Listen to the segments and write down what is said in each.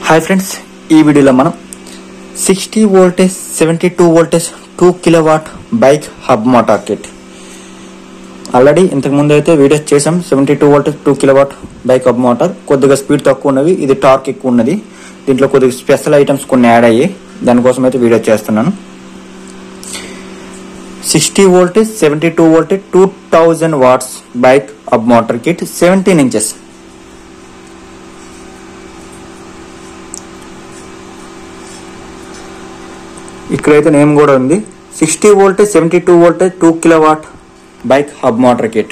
hi friends ఈ వీడియోలో మనం sixty voltage seventy two voltage two kilo watt bike hub motor kit already ఇంతకు ముందు అయితే వీడియోస్ చేసాం seventy two voltage two kilo watt bike hub motor కొద్దిగా speed తక్కువ ఉన్నది ఇది టార్క్ ఎక్కువ ఉన్నది దీంట్లో కొద్దిగా స్పెషల్ ఐటమ్స్ కొన్ని యాడ్ అయ్యాయి దానికోసం అయితే వీడియో చేస్తున్నాను sixty voltage seventy two voltage two thousand watts bike hub motor kit seventeen inches ఇక్కడైతే నేమ్ కూడా ఉంది sixty voltage seventy two voltage two kilo watt bike hub motor kit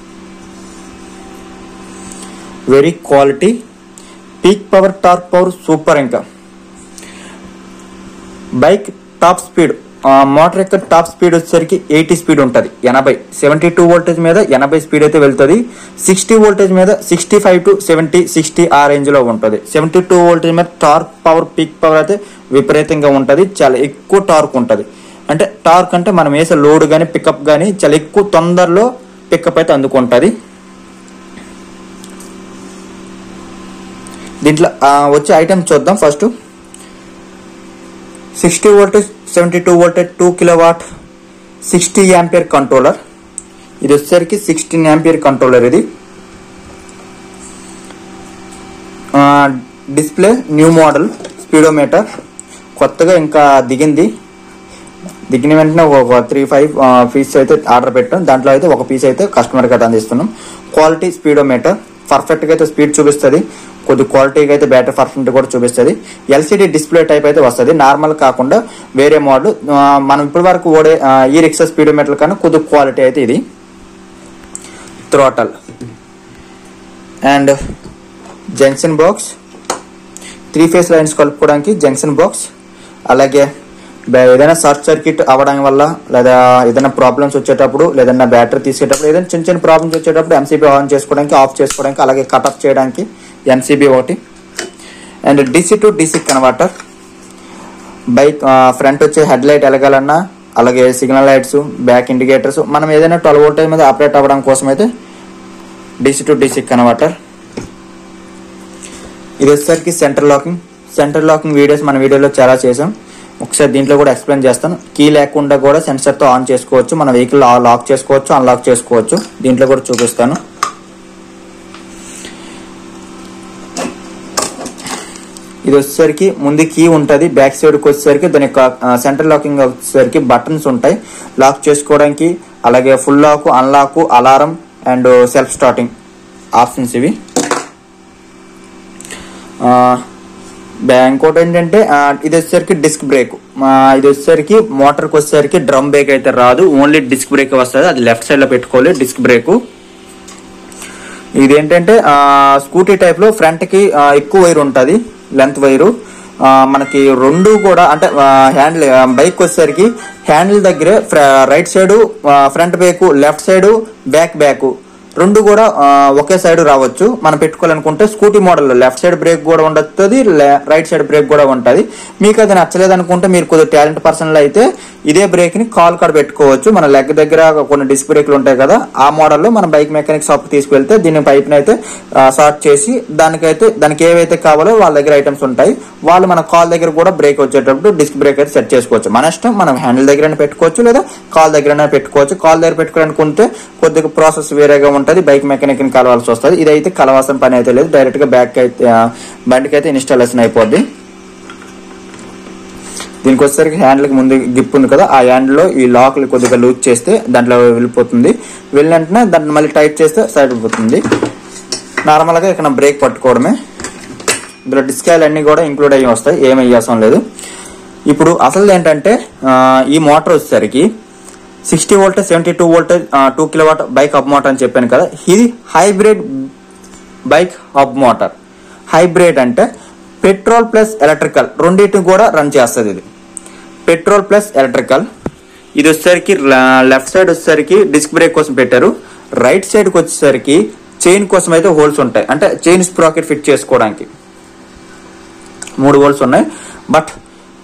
very quality peak power torque power super ఇంకా bike top speed motor యొక్క top speed వచ్చేసరికి eighty speed ఉంటుంది ఎనభై seventy two voltage మీద ఎనభై speed అయితే వెళ్తుంది sixty voltage మీద sixty five to seventy sixty ఆ రేంజ్ లో ఉంటుంది సెవెంటీ టూ వోల్టేజ్ మీద టార్క్ పవర్ పీక్ పవర్ అయితే విపరీతంగా ఉంటుంది చాలా ఎక్కువ టార్క్ ఉంటుంది అంటే టార్క్ అంటే మనం వేసే లోడ్ కానీ పికప్ కానీ చాలా ఎక్కువ తొందరలో పికప్ అయితే అందుకుంటుంది దీంట్లో ఆ, వచ్చే ఐటమ్ చూద్దాం first sixty voltage seventy two voltage two kilo watt sixty ampere controller ఇది వచ్చేసరికి సిక్స్టీన్ యాంపియర్ కంట్రోలర్ ఇది డిస్ప్లే న్యూ మోడల్ స్పీడోమీటర్ కొత్తగా ఇంకా దిగింది దిగిన వెంటనే ఒక త్రీ ఫైవ్ పీస్ అయితే ఆర్డర్ పెట్టాం దాంట్లో అయితే ఒక పీస్ అయితే కస్టమర్కి అయితే అందిస్తున్నాం క్వాలిటీ స్పీడోమీటర్ పర్ఫెక్ట్గా అయితే స్పీడ్ చూపిస్తుంది కొద్ది క్వాలిటీగా అయితే బ్యాటరీ పర్ఫెక్ట్ కూడా చూపిస్తుంది ఎల్సిడి డిస్ప్లే టైప్ అయితే వస్తుంది నార్మల్ కాకుండా వేరే మోడల్ మనం ఇప్పటి వరకు ఓడే ఆ, ఈ రిక్సా స్పీడోమీటర్ కన్నా కొద్ది క్వాలిటీ అయితే ఇది throttle and junction box three phase lines కలుపుకోవడానికి జంక్షన్ బాక్స్ అలాగే బే- ఏదైనా షార్ట్ సర్క్యూట్ అవ్వడం వల్ల లేదా ఏదైనా ప్రాబ్లమ్స్ వచ్చేటప్పుడు లేదన్నా బ్యాటరీ తీసేటప్పుడు ఏదైనా చిన్న చిన్న ప్రాబ్లమ్స్ వచ్చేటప్పుడు ఎంసీబీ ఆన్ చేసుకోవడానికి ఆఫ్ చేసుకోవడానికి అలాగే కట్అప్ చేయడానికి ఎంసీబీ ఒకటి and DC to DC converter bike front వచ్చే హెడ్ లైట్ వెలగాలన్నా అలాగే సిగ్నల్ లైట్స్ బ్యాక్ ఇండికేటర్స్ మనం ఏదైనా ట్వెల్వ్ వోల్టేజ్ మీద ఆపరేట్ అవ్వడం కోసం అయితే డీసీ టు డీసీ కన్వర్టర్ ఇది వచ్చేసరికి centre locking centre locking videos మన వీడియోలో చాలా చేసాం ఒకసారి దీంట్లో కూడా ఎక్స్ప్లెయిన్ చేస్తాను కీ లేకుండా కూడా సెన్సర్తో ఆన్ చేసుకోవచ్చు మన వెహికల్ లాక్ చేసుకోవచ్చు అన్లాక్ చేసుకోవచ్చు దీంట్లో కూడా చూపిస్తాను ఇది వచ్చేసరికి ముందు కీ ఉంటుంది బ్యాక్ సైడ్కి వచ్చేసరికి దాని యొక్క సెంటర్ లాకింగ్ వచ్చేసరికి బటన్స్ ఉంటాయి లాక్ చేసుకోవడానికి అలాగే full lock unlock alarm and self starting options ఇవి ఆ, బ్యా- ఇంకోటి ఏంటంటే ఆ, ఇది వచ్చేసరికి డిస్క్ బ్రేక్ ఆ, ఇది వచ్చేసరికి మోటార్కి వచ్చేసరికి డ్రమ్ బ్రేక్ అయితే రాదు ఓన్లీ డిస్క్ బ్రేక్ వస్తుంది అది లెఫ్ట్ సైడ్ లో పెట్టుకోవాలి డిస్క్ బ్రేక్ ఇది ఏంటంటే స్కూటీ టైప్ లో ఫ్రంట్ కి ఆ, ఎక్కువ వైర్ ఉంటది లెంత్ వైరు ఆ, మనకి రెండు కూడా అంటే హ్యాండిల్ బైక్ వచ్చేసరికి హ్యాండిల్ దగ్గరే right side front brake left side back back రెండు కూడా ఆ, ఒకే సైడ్ రావచ్చు మనం పెట్టుకోవాలనుకుంటే scooty model left side brake కూడా ఉండొస్తుంది రైట్ సైడ్ బ్రేక్ కూడా ఉంటుంది మీకు అది నచ్చలేదు అనుకుంటే మీరు కొద్దిగా టాలెంట్ పర్సన్లు అయితే ఇదే బ్రేక్ ని కాల్ కాడ పెట్టుకోవచ్చు మన లెగ్ దగ్గర కొన్ని డిస్క్ బ్రేక్లు ఉంటాయి కదా ఆ మోడల్లో మన బైక్ మెకానిక్ షాప్ తీసుకెళ్తే దీని పైప్ అయితే షార్ట్ చేసి దానికైతే దానికి ఏవైతే కావాలో వాళ్ళ దగ్గర ఐటమ్స్ ఉంటాయి వాళ్ళు మన కాల్ దగ్గర కూడా బ్రేక్ వచ్చేటప్పుడు డిస్క్ బ్రేక్ అయితే సెట్ చేసుకోవచ్చు మన ఇష్టం మనం హ్యాండిల్ దగ్గర పెట్టుకోవచ్చు లేదా కాల్ దగ్గర పెట్టుకోవచ్చు కాల్ దగ్గర పెట్టుకోవాలనుకుంటే కొద్దిగా ప్రాసెస్ వేరేగా ఉంటుంది బైక్ మెకానిక్ ని కలవాల్సి వస్తుంది ఇదైతే కలవాల్సిన పని అయితే లేదు డైరెక్ట్ గా బ్యాక్ అయితే ఆ, బండికి అయితే ఇన్స్టాలేషన్ అయిపోద్ది దీనికి వచ్చేసరికి హ్యాండిల్ కి ముందు గిప్ ఉంది కదా ఆ హ్యాండిల్ లో ఈ లాక్ కొద్దిగా లూజ్ చేస్తే దాంట్లో వెళ్ళిపోతుంది వెళ్ళిన వెంటనే దాన్ని మళ్ళీ టైట్ చేస్తే సైడ్ అయిపోతుంది నార్మల్ గా ఇక్కడ బ్రేక్ పట్టుకోవడమే ఇందులో డిస్కాయలు అన్ని కూడా ఇంక్లూడ్ అయ్యి వస్తాయి ఏమి అవసరం లేదు ఇప్పుడు అసలు ఏంటంటే ఆ, ఈ మోటార్ వచ్చేసరికి sixty voltage seventy two voltage two kilo watt bike hub motor అని చెప్పాను కదా ఇది hybrid bike hub motor hybrid అంటే పెట్రోల్ ప్లస్ ఎలక్ట్రికల్ రెండింటిని కూడా రన్ చేస్తుంది ఇది పెట్రోల్ ప్లస్ ఎలక్ట్రికల్ ఇది వచ్చేసరికి లెఫ్ట్ సైడ్ వచ్చేసరికి డిస్క్ బ్రేక్ కోసం పెట్టారు రైట్ సైడ్ కి వచ్చేసరికి చైన్ కోసం అయితే హోల్స్ ఉంటాయి అంటే చైన్ స్ప్రాకెట్ ఫిట్ చేసుకోవడానికి మూడు హోల్స్ ఉన్నాయి బట్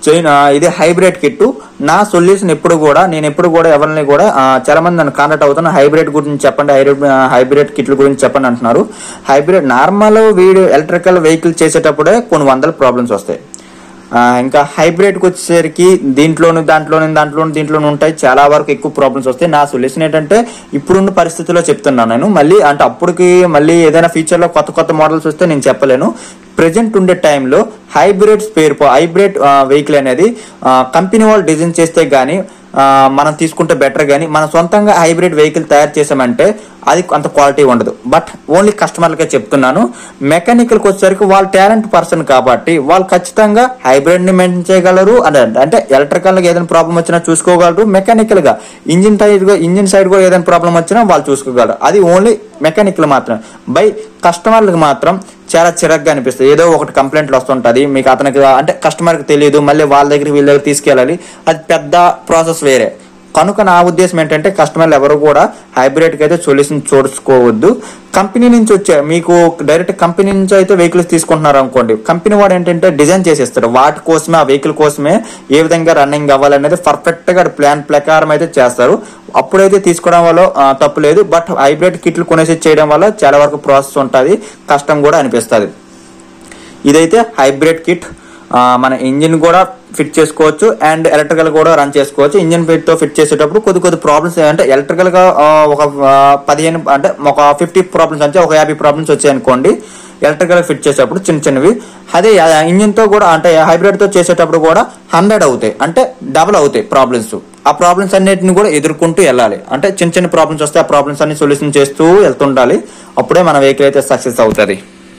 చైన్ ఆ, ఇది హైబ్రిడ్ కిట్ నా సొల్యూషన్ ఎప్పుడు కూడా నేను ఎప్పుడు కూడా ఎవరిని కూడా ఆ, చాలా మంది నన్ను కాంటాక్ట్ అవుతాను హైబ్రిడ్ గురించి చెప్పండి హైబ్రిడ్ హైబ్రిడ్ కిట్ల గురించి చెప్పండి అంటున్నారు hybrid normal video electrical vehicle చేసేటప్పుడే కొన్ని వందల ప్రాబ్లమ్స్ వస్తాయి ఆ, ఇంకా హైబ్రిడ్కి వచ్చేసరికి దీంట్లోను దాంట్లోను దాంట్లోను దీంట్లోనూ ఉంటాయి చాలా వరకు ఎక్కువ ప్రాబ్లమ్స్ వస్తాయి నా సొల్యూషన్ ఏంటంటే ఇప్పుడున్న పరిస్థితిలో చెప్తున్నాను నేను మళ్ళీ అంటే అప్పటికి మళ్ళీ ఏదైనా ఫ్యూచర్లో కొత్త కొత్త మోడల్స్ వస్తే నేను చెప్పలేను ప్రెజెంట్ ఉండే టైంలో హైబ్రిడ్ స్పేర్ హైబ్రిడ్ వెహికల్ అనేది కంపెనీ వాళ్ళు డిజైన్ చేస్తే గానీ ఆ, మనం తీసుకుంటే బెటర్ కానీ మనం సొంతంగా హైబ్రిడ్ వెహికల్ తయారు చేసామంటే అది అంత క్వాలిటీ ఉండదు బట్ ఓన్లీ కస్టమర్లకే చెప్తున్నాను మెకానికల్కి వచ్చేసరికి వాళ్ళు టాలెంట్ పర్సన్ కాబట్టి వాళ్ళు ఖచ్చితంగా హైబ్రిడ్ ని మెయింటైన్ చేయగలరు అదే అంటే ఎలక్ట్రికల్ గా ఏదైనా ప్రాబ్లం వచ్చినా చూసుకోగలరు మెకానికల్ గా ఇంజిన్ సైడ్ ఇంజిన్ సైడ్ కూడా ఏదైనా ప్రాబ్లం వచ్చినా వాళ్ళు చూసుకోగలరు అది ఓన్లీ మెకానికల్ మాత్రం బై కస్టమర్లకు మాత్రం చాలా చిరగ్గా అనిపిస్తుంది ఏదో ఒకటి కంప్లైంట్లు వస్తుంటది మీకు అతనికి అంటే కస్టమర్కి తెలియదు మళ్ళీ వాళ్ళ దగ్గర వీళ్ళ దగ్గర తీసుకెళ్ళాలి అది పెద్ద ప్రాసెస్ వేరే కనుక నా ఉద్దేశం ఏంటంటే కస్టమర్లు ఎవరు కూడా హైబ్రిడ్ కి అయితే సొల్యూషన్ చూసుకోవద్దు కంపెనీ నుంచి వచ్చే మీకు డైరెక్ట్ కంపెనీ నుంచి అయితే వెహికల్స్ తీసుకుంటున్నారు అనుకోండి కంపెనీ వాడు ఏంటంటే డిజైన్ చేసేస్తారు వాటి కోసమే ఆ వెహికల్ కోసమే ఏ విధంగా రన్నింగ్ అవ్వాలనేది పర్ఫెక్ట్ గా ప్లాన్ ప్రకారం అయితే చేస్తారు అప్పుడైతే తీసుకోవడం వల్ల ఆ, తప్పు లేదు బట్ హైబ్రిడ్ కిట్లు కొనేసి చేయడం వల్ల చాలా వరకు ప్రాసెస్ ఉంటుంది కష్టం కూడా అనిపిస్తుంది ఇదైతే హైబ్రిడ్ కిట్ ఆ, మన ఇంజిన్ కూడా ఫిట్ చేసుకోవచ్చు అండ్ ఎలక్ట్రికల్ కూడా రన్ చేసుకోవచ్చు ఇంజిన్ ఫిట్ తో ఫిట్ చేసేటప్పుడు కొద్ది కొద్ది ప్రాబ్లమ్స్ అంటే ఎలక్ట్రికల్ గా ఆ, ఒక ఆ, పదిహేను అంటే ఒక ఫిఫ్టీ ప్రాబ్లమ్స్ అంటే ఒక యాభై ప్రాబ్లమ్స్ వచ్చాయి అనుకోండి ఎలక్ట్రికల్ ఫిట్ చేసేటప్పుడు చిన్న చిన్నవి అదే ఇంజిన్ తో కూడా అంటే హైబ్రిడ్ తో చేసేటప్పుడు కూడా హండ్రెడ్ అవుతాయి అంటే డబుల్ అవుతాయి ప్రాబ్లమ్స్ ఆ ప్రాబ్లమ్స్ అన్నిటిని కూడా ఎదుర్కొంటూ వెళ్ళాలి అంటే చిన్న చిన్న ప్రాబ్లమ్స్ వస్తే ఆ ప్రాబ్లమ్స్ అన్ని సొల్యూషన్ చేస్తూ వెళ్తుండాలి అప్పుడే మన వెహికల్ అయితే సక్సెస్ అవుతుంది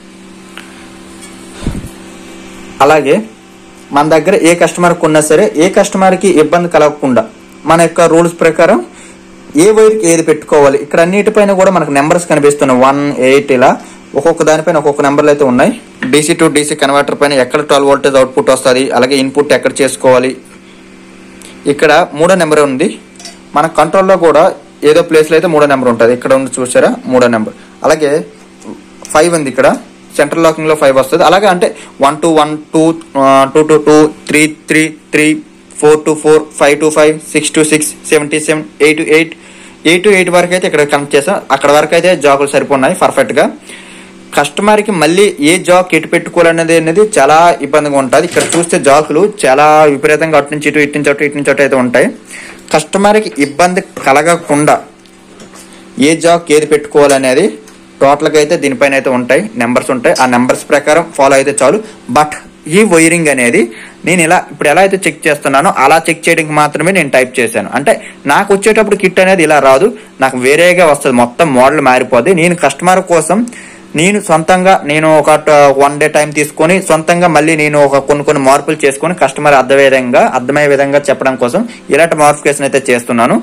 అలాగే మన దగ్గర ఏ కస్టమర్ కొన్నా సరే ఏ కస్టమర్ కి ఇబ్బంది కలగకుండా మన యొక్క రూల్స్ ప్రకారం ఏ వైర్కి ఏది పెట్టుకోవాలి ఇక్కడ అన్నిటిపైన కూడా మనకు నెంబర్స్ కనిపిస్తున్నాయి వన్ ఎయిట్ ఇలా ఒక్కొక్క దానిపైన ఒక్కొక్క నెంబర్లు అయితే ఉన్నాయి డీసీ టు డీసీ కన్వర్టర్ పైన ఎక్కడ ట్వెల్వ్ వోల్టేజ్ అవుట్పుట్ వస్తుంది అలాగే ఇన్పుట్ ఎక్కడ చేసుకోవాలి ఇక్కడ మూడో నెంబర్ ఉంది మన కంట్రోల్లో కూడా ఏదో ప్లేస్లో అయితే మూడో నెంబర్ ఉంటుంది ఇక్కడ ఉంది చూసారా మూడో నెంబర్ అలాగే ఫైవ్ ఉంది ఇక్కడ సెంట్రల్ లాకింగ్ లో ఫైవ్ వస్తుంది అలాగే అంటే one to one two two to two three three three four to four five to five six to six seven to seven eight to eight eight to eight వరకు అయితే ఇక్కడ connect చేసాం అక్కడ వరకు అయితే జాకులు సరిపోఉన్నాయి పర్ఫెక్ట్ గా కస్టమర్ కి మళ్ళీ ఏ జాక్ ఎటు పెట్టుకోవాలనేది అనేది చాలా ఇబ్బందిగా ఉంటుంది ఇక్కడ చూస్తే జాకులు చాలా విపరీతంగా అటు నుంచి ఇటు ఇటు నుంచి అటు ఇటు నుంచి అటు అయితే ఉంటాయి కస్టమర్ కి ఇబ్బంది కలగకుండా ఏ జాక్ ఏది పెట్టుకోవాలనేది టోటల్ గా అయితే దీనిపైన అయితే ఉంటాయి నెంబర్స్ ఉంటాయి ఆ నెంబర్స్ ప్రకారం ఫాలో అయితే చాలు బట్ ఈ వైరింగ్ అనేది నేను ఇలా ఇప్పుడు ఎలా అయితే చెక్ చేస్తున్నానో అలా చెక్ చేయడానికి మాత్రమే నేను టైప్ చేశాను అంటే నాకు వచ్చేటప్పుడు కిట్ అనేది ఇలా రాదు నాకు వేరేగా వస్తుంది మొత్తం మోడల్ మారిపోద్ది నేను కస్టమర్ కోసం నేను సొంతంగా నేను ఒక వన్ డే టైం తీసుకొని సొంతంగా మళ్ళీ నేను ఒక కొన్ని కొన్ని మార్పులు చేసుకొని కస్టమర్ అర్థం విధంగా అర్థమయ్యే విధంగా చెప్పడం కోసం ఇలాంటి మార్ఫికేషన్ అయితే చేస్తున్నాను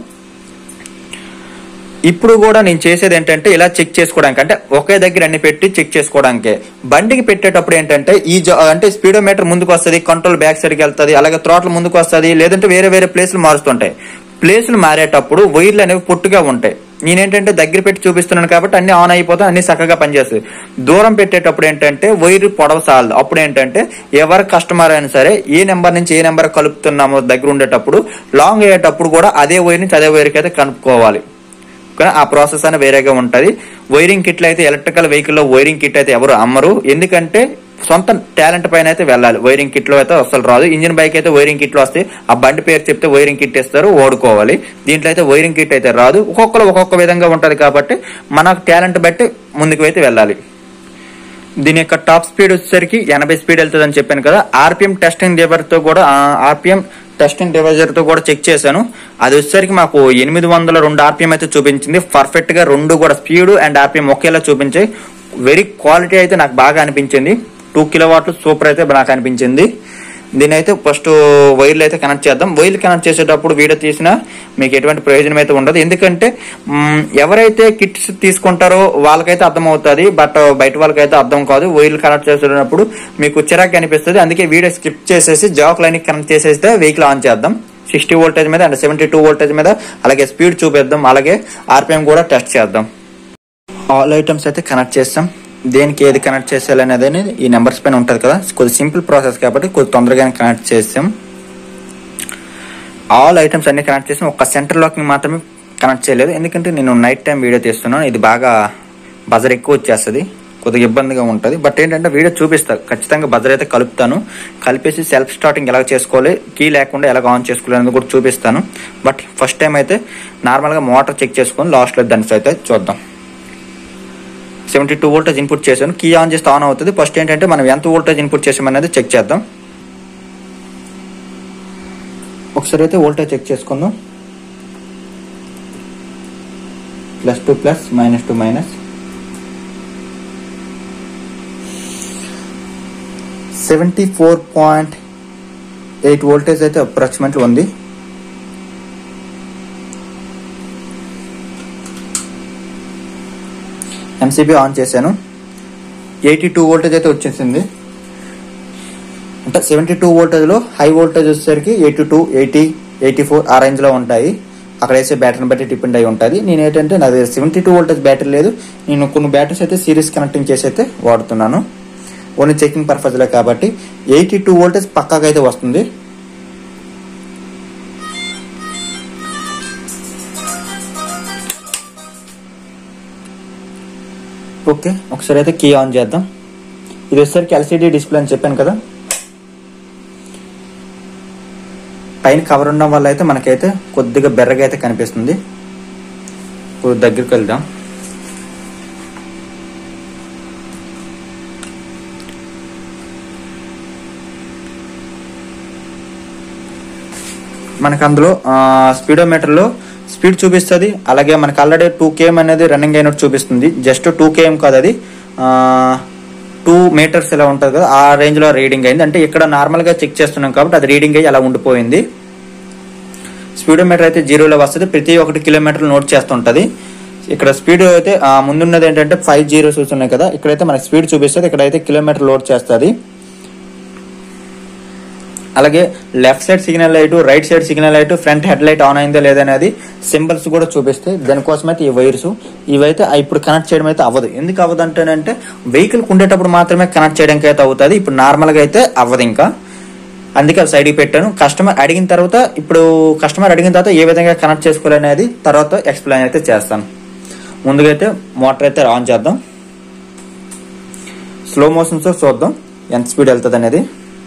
ఇప్పుడు కూడా నేను చేసేది ఏంటంటే ఇలా చెక్ చేసుకోవడానికి అంటే ఒకే దగ్గర అన్ని పెట్టి చెక్ చేసుకోవడానికే బండికి పెట్టేటప్పుడు ఏంటంటే ఈ జా- అంటే స్పీడోమీటర్ ముందుకు వస్తుంది కంట్రోల్ బ్యాక్ సైడ్కి వెళ్తుంది అలాగే త్రోట్ల ముందుకు వస్తుంది లేదంటే వేరే వేరే ప్లేస్లు మారుస్తుంటాయి ప్లేస్లు మారేటప్పుడు వైర్లు అనేవి పొట్టుగా ఉంటాయి నేనేంటంటే దగ్గర పెట్టి చూపిస్తున్నాను కాబట్టి అన్ని ఆన్ అయిపోతాయి అన్ని చక్కగా పనిచేస్తాయి దూరం పెట్టేటప్పుడు ఏంటంటే వైర్ పొడవ సాలదు అప్పుడు ఏంటంటే ఎవరి కస్టమర్ అయినా సరే ఏ నెంబర్ నుంచి ఏ నెంబర్ కలుపుతున్నామో దగ్గర ఉండేటప్పుడు లాంగ్ అయ్యేటప్పుడు కూడా అదే వైర్ నుంచి అదే వైర్కి అయితే కలుపుకోవాలి కానీ ఆ ప్రాసెస్ అనేది వేరేగా ఉంటది వైరింగ్ కిట్లు అయితే ఎలక్ట్రికల్ వెహికల్ లో వైరింగ్ కిట్ అయితే ఎవరు అమ్మరు ఎందుకంటే సొంత టాలెంట్ పైన అయితే వెళ్ళాలి వైరింగ్ కిట్ లో అయితే అసలు రాదు ఇంజిన్ బైక్ అయితే వైరింగ్ కిట్ లో వస్తాయి ఆ బండి పేరు చెప్తే వైరింగ్ కిట్ ఇస్తారు ఓడుకోవాలి దీంట్లో అయితే వైరింగ్ కిట్ అయితే రాదు ఒక్కొక్కరు ఒక్కొక్క విధంగా ఉంటది కాబట్టి మన టాలెంట్ బట్టి ముందుకు అయితే వెళ్ళాలి దీని యొక్క టాప్ స్పీడ్ వచ్చేసరికి ఎనభై స్పీడ్ వెళ్తుంది అని చెప్పాను కదా ఆర్పిఎం టెస్టింగ్ డివైజర్ తో కూడా ఆర్పిఎం టెస్టింగ్ డివైజర్ తో కూడా చెక్ చేశాను అది వచ్చేసరికి మాకు ఎనిమిది వందల రెండు ఆర్పిఎం అయితే చూపించింది పర్ఫెక్ట్ గా రెండు కూడా స్పీడ్ అండ్ ఆర్పిఎం ఒకేలా చూపించాయి వెరీ క్వాలిటీ అయితే నాకు బాగా అనిపించింది టూ కిలో వాట్లు సూపర్ అయితే నాకు అనిపించింది దీని అయితే ఫస్ట్ వైర్లు అయితే కనెక్ట్ చేద్దాం వైర్లు కనెక్ట్ చేసేటప్పుడు వీడియో తీసినా మీకు ఎటువంటి ప్రయోజనం అయితే ఉండదు ఎందుకంటే మ్, ఎవరైతే కిట్స్ తీసుకుంటారో వాళ్ళకైతే అర్థం అవుతుంది బట్ బయట వాళ్ళకైతే అర్థం కాదు వైర్లు కనెక్ట్ చేసేటప్పుడు మీకు చిరాకు అనిపిస్తుంది అందుకే వీడియో స్కిప్ చేసేసి జాక్ లైన్ కనెక్ట్ చేసేస్తే వెహికల్ ఆన్ చేద్దాం సిక్స్టీ వోల్టేజ్ మీద అండ్ సెవెంటీ టూ వోల్టేజ్ మీద అలాగే స్పీడ్ చూపిద్దాం అలాగే ఆర్పిఎం కూడా టెస్ట్ చేద్దాం ఆల్ ఐటమ్స్ అయితే కనెక్ట్ చేస్తాం దేనికి ఏది కనెక్ట్ చేసేయాలి అనేది ఈ నెంబర్స్ పైన ఉంటుంది కదా కొద్ది సింపుల్ ప్రాసెస్ కాబట్టి కొద్ది తొందరగానే కనెక్ట్ చేస్తాం ఆల్ ఐటమ్స్ అన్ని కనెక్ట్ చేసి ఒక సెంటర్ లాకింగ్ మాత్రమే కనెక్ట్ చేయలేదు ఎందుకంటే నేను నైట్ టైం వీడియో తీస్తున్నాను ఇది బాగా బజర్ ఎక్కువ వచ్చేస్తుంది కొద్దిగా ఇబ్బందిగా ఉంటుంది బట్ ఏంటంటే వీడియో చూపిస్తా ఖచ్చితంగా బజర్ అయితే కలుపుతాను కలిపేసి సెల్ఫ్ స్టార్టింగ్ ఎలా చేసుకోవాలి కీ లేకుండా ఎలా ఆన్ చేసుకోవాలి అనేది కూడా చూపిస్తాను బట్ ఫస్ట్ టైం అయితే నార్మల్గా మోటార్ చెక్ చేసుకొని లాస్ట్లో దాని అయితే చూద్దాం సెవెంటీ టూ వోల్టేజ్ ఇన్పుట్ చేశాను కీ ఆన్ చేస్తే ఆన్ అవుతుంది ఫస్ట్ ఏంటంటే మనం ఎంత వోల్టేజ్ ఇన్పుట్ చేసామనేది చెక్ చేద్దాం ఒకసారి అయితే వోల్టేజ్ చెక్ చేసుకుందాం plus to plus minus to minus seventy four point eight voltage అయితే అప్రాక్సిమేట్లీ ఉంది ఎంసీబీ ఆన్ చేశాను ఎయిటీ టూ వోల్టేజ్ అయితే వచ్చేసింది అంటే సెవెంటీ టూ వోల్టేజ్లో హై వోల్టేజ్ వచ్చేసరికి eighty two eighty eighty four ఆ రేంజ్లో ఉంటాయి అక్కడ వేసే బ్యాటరీని బట్టి డిపెండ్ అయి ఉంటుంది నేను ఏంటంటే నాది సెవెంటీ టూ వోల్టేజ్ బ్యాటరీ లేదు నేను కొన్ని బ్యాటరీస్ అయితే సిరీస్ కనెక్టింగ్ చేసి అయితే వాడుతున్నాను ఓన్లీ చెకింగ్ పర్పస్లే కాబట్టి ఎయిటీ టూ వోల్టేజ్ పక్కాగా అయితే వస్తుంది ఓకే ఒకసారి అయితే కీ ఆన్ చేద్దాం ఇది వచ్చేసరికి ఎల్సిడి డిస్ప్లే అని చెప్పాను కదా పైన కవర్ ఉండడం వల్ల అయితే మనకైతే కొద్దిగా బెర్రగా అయితే కనిపిస్తుంది ఇప్పుడు దగ్గరికి వెళ్దాం మనకు అందులో స్పీడోమీటర్లో స్పీడ్ చూపిస్తుంది అలాగే మనకు ఆల్రెడీ టూ కేఎం అనేది రన్నింగ్ అయినట్టు చూపిస్తుంది జస్ట్ టూ కేఎం కాదు అది టూ మీటర్స్ ఇలా ఉంటుంది కదా ఆ రేంజ్లో రీడింగ్ అయింది అంటే ఇక్కడ నార్మల్గా చెక్ చేస్తున్నాం కాబట్టి అది రీడింగ్ అయ్యి అలా ఉండిపోయింది స్పీడోమీటర్ అయితే జీరోలో వస్తుంది ప్రతి ఒక్కటి కిలోమీటర్లు నోట్ చేస్తుంటది ఇక్కడ స్పీడ్ అయితే ఆ, ముందున్నది ఏంటంటే ఫైవ్ జీరోస్ ఉన్నాయి కదా ఇక్కడైతే మనకి స్పీడ్ చూపిస్తుంది ఇక్కడైతే కిలోమీటర్ లోడ్ చేస్తుంది అలాగే left side signal light right side signal light front head light on అయిందో లేదనేది సింబల్స్ కూడా చూపిస్తాయి దానికోసం అయితే ఈ వైర్స్ ఇవైతే ఇప్పుడు కనెక్ట్ చేయడం అయితే అవ్వదు ఎందుకు అవ్వదు అంటేనంటే వెహికల్ ఉండేటప్పుడు మాత్రమే కనెక్ట్ చేయడానికి అయితే అవుతుంది ఇప్పుడు నార్మల్గా అయితే అవ్వదు ఇంకా అందుకే అవి సైడ్కి పెట్టాను కస్టమర్ అడిగిన తర్వాత ఇప్పుడు కస్టమర్ అడిగిన తర్వాత ఏ విధంగా కనెక్ట్ చేసుకోవాలనేది తర్వాత ఎక్స్ప్లెయిన్ అయితే చేస్తాను ముందుగా అయితే మోటార్ అయితే ఆన్ చేద్దాం స్లో మోషన్స్తో చూద్దాం ఎంత స్పీడ్ వెళ్తుంది అనేది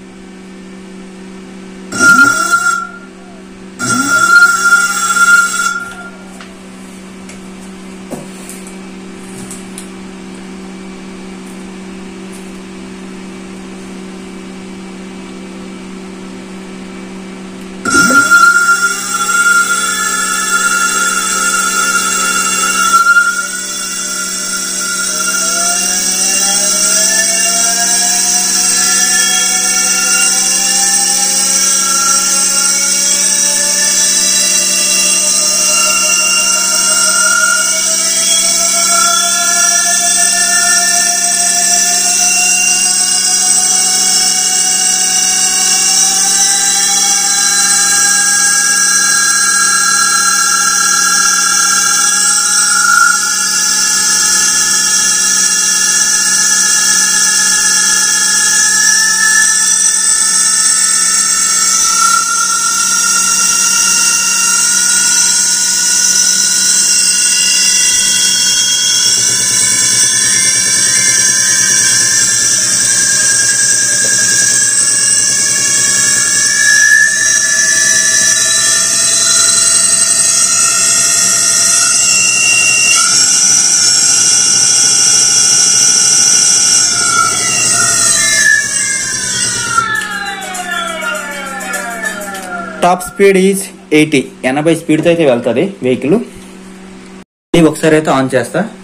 టాప్ స్పీడ్ ఈజ్ ఎయిటీ ఎనభై స్పీడ్తో అయితే వెళ్తుంది వెహికల్ ఒకసారి అయితే ఆన్ చేస్తా